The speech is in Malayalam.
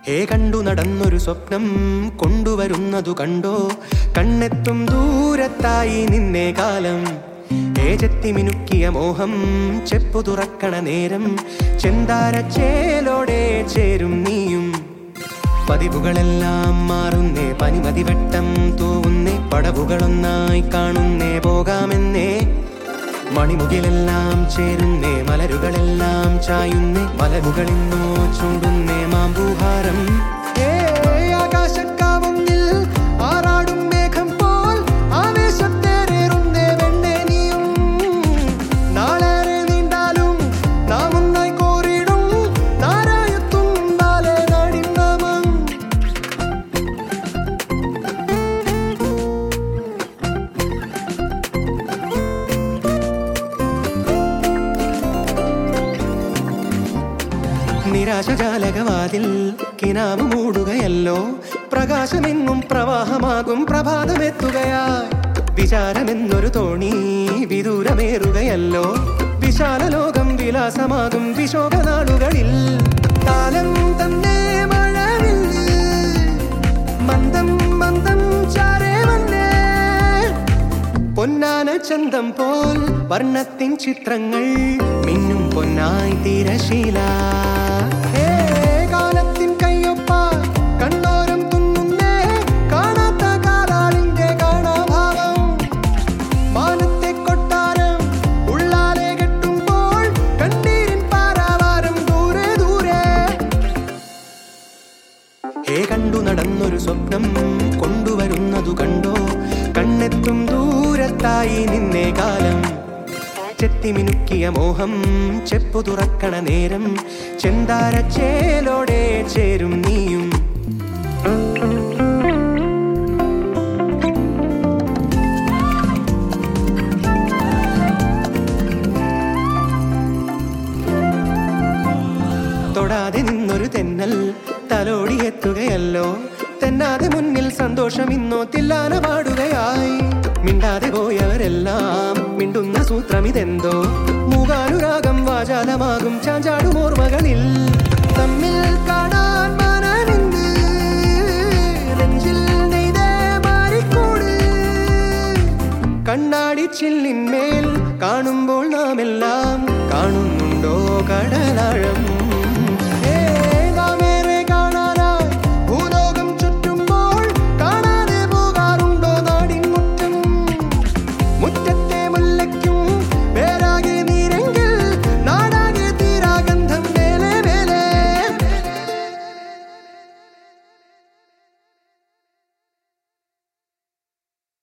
ഹേ കണ്ടു നടന്നൊരു സ്വപ്നം കൊണ്ടുവരുന്നതു കണ്ടോ കണ്ണെത്തും ദൂരത്തായി നിന്നേ കാലം ഏജത്തി മിനുക്കിയ മോഹം ചെപ്പു തുറക്കണ നേരം ചെന്താര ചേലോടെ ചേരും നീയും പതിവുകളെല്ലാം മാറുന്നേ പനിമതിവട്ടം തൂവുന്നേ പടവുകളൊന്നായി കാണുന്നേ പോകാമെന്നേ മണിമുകിലെല്ലാം ചേരുന്നേ മലരുകളെല്ലാം ചായുന്നേ മലമുകളിന്നോ ചൂടുന്നേ മാമ്പൂഹാരം ഏ ആകാശക്കാവുന്നിൽ ആറാടും മേഘം പോൽ ആവേശത്തേറേറുന്നേ വെണ്ണേ നീയും നാളേറെ നീണ്ടാലും നാം ഒന്നായി കോറിടും നാരായത്തും നാളെ നാടിന്നാമം നിരാശജാലകവാതിൽ കിനാവ് മൂടുകയല്ലോ പ്രകാശമെങ്ങും പ്രവാഹമാകും പ്രഭാതമെത്തുകയായി വിചാരമെന്നൊരു തോണി വിദൂരമേറുകയല്ലോ വിശാല ലോകം വിലാസമാകും വിശോകനാളുകളിൽ കാലം തന്നെ മഴവില്ല് മന്ദം മന്ദം ചാരേ വന്നേ പൊന്നാന ചന്തം പോൽ വർണ്ണത്തിൻ ചിത്രങ്ങൾ മിന്നും പൊന്നായി തിരശീല ഹേ, കാലത്തിൻ കയ്യൊപ്പ കണ്ണോരം തുന്നുന്നേ കാണാത്ത കാലാളിന്റെ കാണാഭാവം മാനത്തെ കൊട്ടാരം ഉള്ളാലെ കെട്ടുമ്പോൾ കണ്ണീരിൻ പാരാവാരം ദൂരെ ദൂരെ ഹേ കണ്ടു നടന്നൊരു സ്വപ്നം കൊണ്ടുവരുന്നതു കണ്ടോ കണ്ണെത്തും ദൂരത്തായി നിന്നേ കാലം ചെത്തി മിനുക്കിയ മോഹം ചെപ്പു തുറക്കണ നേരം ചെന്താര ചേലോടെ ചേരും നീയും തൊടാതെ നിന്നൊരു തെന്നൽ തലോടി എത്തുകയല്ലോ തെന്നാതെ മുന്നിൽ സന്തോഷം ഇന്നോ തില്ലാന പാടുകയായി മിണ്ടാതെ പോയവരെല്ലാം മിണ്ടുന്ന സൂത്രം ഇതെന്തോ മൂകാനുരാഗം വാചാലമാകും ചാഞ്ചാടും ഓർമ്മകളിൽ തമ്മിൽ കാണാൻ മനമിന്ന് നെഞ്ചിൽ നെയ്തേ മാറിക്കൂട് കണ്ണാടി ചില്ലിന്മേൽ കാണുമ്പോൾ നാം എല്ലാം കാണുന്നുണ്ടോ കടലാഴം